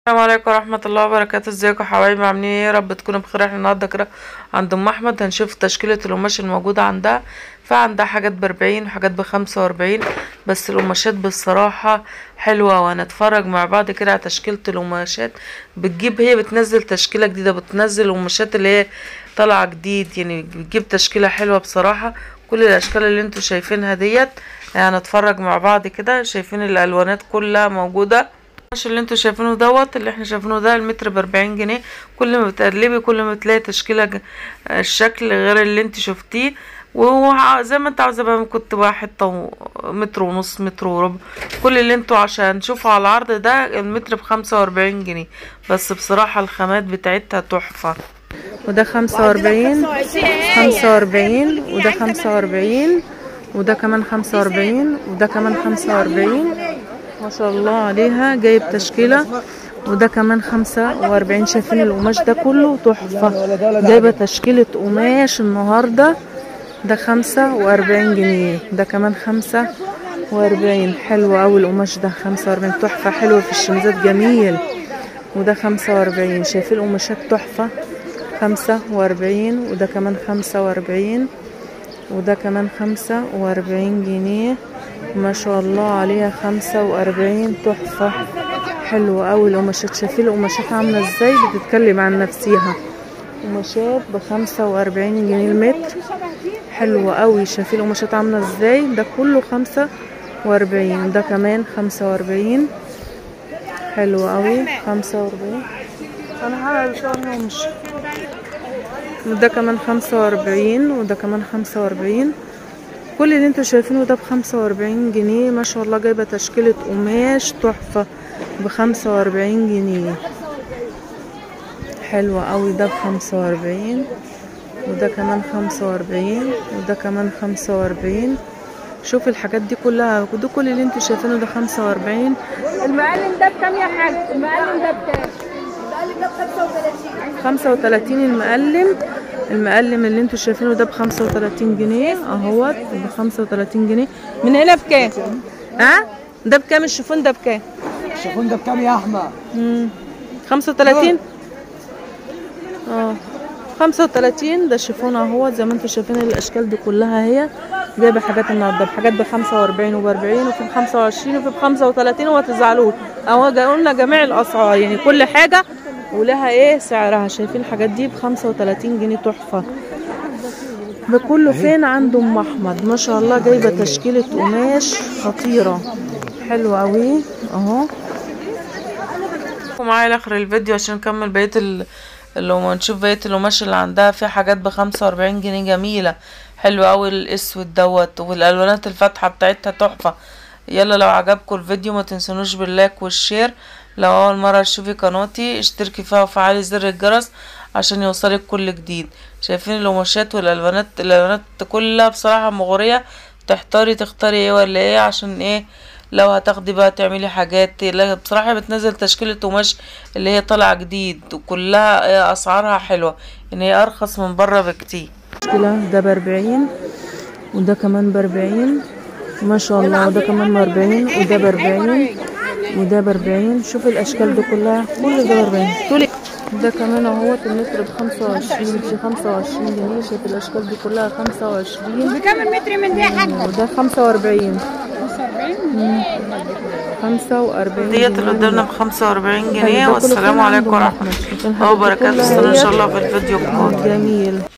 السلام عليكم ورحمة الله وبركاته ازيكم يا حبايبي عاملين ايه يا رب تكونوا بخير احنا النهارده كده عند ام احمد هنشوف تشكيلة القماش الموجودة عندها فعندها حاجات باربعين وحاجات بخمسة واربعين بس القماشات بصراحة حلوة وهنتفرج مع بعض كده على تشكيلة القماشات بتجيب هي بتنزل تشكيلة جديدة بتنزل القماشات اللي هي طالعة جديد يعني بتجيب تشكيلة حلوة بصراحة كل الاشكال اللي انتوا شايفينها ديت هنتفرج مع بعض كده شايفين الالوانات كلها موجودة القماش اللي انتوا شايفينه دوت اللي احنا شايفينه ده المتر باربعين جنيه كل ما بتقلبي كل ما بتلاقي تشكيلة ج- الشكل غير اللي انت شفتيه وزي ما انت عاوزة بقى كنت بقى حتة و- متر ونص متر وربع كل اللي انتوا عشان تشوفوا على العرض ده المتر بخمسة واربعين جنيه بس بصراحة الخامات بتاعتها تحفة وده خمسة واربعين خمسة واربعين وده خمسة واربعين وده كمان خمسة واربعين وده كمان خمسة واربعين ما شاء الله عليها جايب تشكيلة وده كمان خمسة واربعين شايفين القماش ده كله تحفة جايبة تشكيلة قماش النهاردة ده خمسة واربعين جنيه ده كمان خمسة واربعين حلو اوي القماش ده خمسة واربعين تحفة حلوة في الشمزات جميل وده خمسة واربعين شايفين القماشات تحفة خمسة واربعين وده كمان خمسة واربعين وده كمان خمسة واربعين جنيه ما شاء الله عليها خمسة واربعين تحفة حلوة اوي القماشات شايفين القماشات عاملة ازاي بتتكلم عن نفسيها قماشات بخمسة واربعين جنيه المتر حلوة اوي شايفين القماشات عاملة ازاي ده كله خمسة واربعين ده كمان خمسة واربعين حلوة اوي خمسة واربعين انا هعمل شوية ومش وده كمان خمسة واربعين وده كمان خمسة واربعين كل اللي انتوا شايفينه ده بخمسة واربعين جنيه ما شاء الله جايبة تشكيلة قماش تحفة بخمسة واربعين جنيه حلوة قوي ده بخمسة واربعين وده كمان خمسة واربعين وده كمان خمسة واربعين شوف الحاجات دي كلها ده كل اللي انتوا شايفينه ده خمسة واربعين المعلم ده بكام يا حاج؟ المعلم ده بكام؟ المعلم ده ب 35 خمسة وتلاتين المقلم المقلم اللي انتوا شايفينه ده بخمسة وتلاتين جنيه اهوت بخمسة وتلاتين جنيه من هنا بكام؟ ها؟ ده بكام الشيفون ده بكام؟ الشيفون ده بكام يا احمد؟ مم. خمسة وتلاتين اه خمسة وتلاتين ده شيفون اهوت زي ما انتوا شايفين الاشكال دي كلها هي جايبه حاجات النهارده بحاجات بخمسة واربعين وباربعين وفي بخمسة وعشرين وفي بخمسة وتلاتين وما تزعلوش اهو جا- قلنا جميع الاسعار يعني كل حاجه ولها ايه سعرها شايفين الحاجات دي بخمسة وتلاتين جنيه تحفه ده كله فين عند ام احمد ما شاء الله جايبه تشكيله قماش خطيره حلوه قوي اهو معايا لاخر الفيديو عشان نكمل بقيه ال... اللي نشوف بقيه القماش اللي عندها في حاجات بخمسة واربعين جنيه جميله حلوه قوي الاسود دوت والالوانات الفاتحه بتاعتها تحفه يلا لو عجبكم الفيديو ما تنسونوش باللايك والشير لو اول مره تشوفي قناتي اشتركي فيها وفعلي زر الجرس عشان يوصلك كل جديد شايفين القماشات والالوانات الالوانات كلها بصراحه مغريه تحتاري تختاري ايه ولا ايه عشان ايه لو هتاخدي بقى تعملي حاجات لا بصراحه بتنزل تشكيله قماش اللي هي طالعه جديد وكلها إيه اسعارها حلوه ان هي ارخص من بره بكتير مشكلة ده بأربعين وده كمان بأربعين ما شاء الله وده كمان بأربعين وده بأربعين وده بأربعين شوف الأشكال دي كلها كل ده بأربعين تقولي ده كمان اهوت المتر بخمسة وعشرين في خمسة وعشرين جنيه شايف الأشكال دي كلها خمسة وعشرين بكام المتر من دي يا حاج؟ وده خمسة وأربعين 45 خمسة وأربعين ديت اللي قدامنا بخمسة وأربعين ده جنيه كله والسلام فين عليكم عندهم ورحمة أحمد؟ شايفين الله الحاجات دي وبركاته كلها استنوا إن هي شاء الله في الفيديو القادم جميل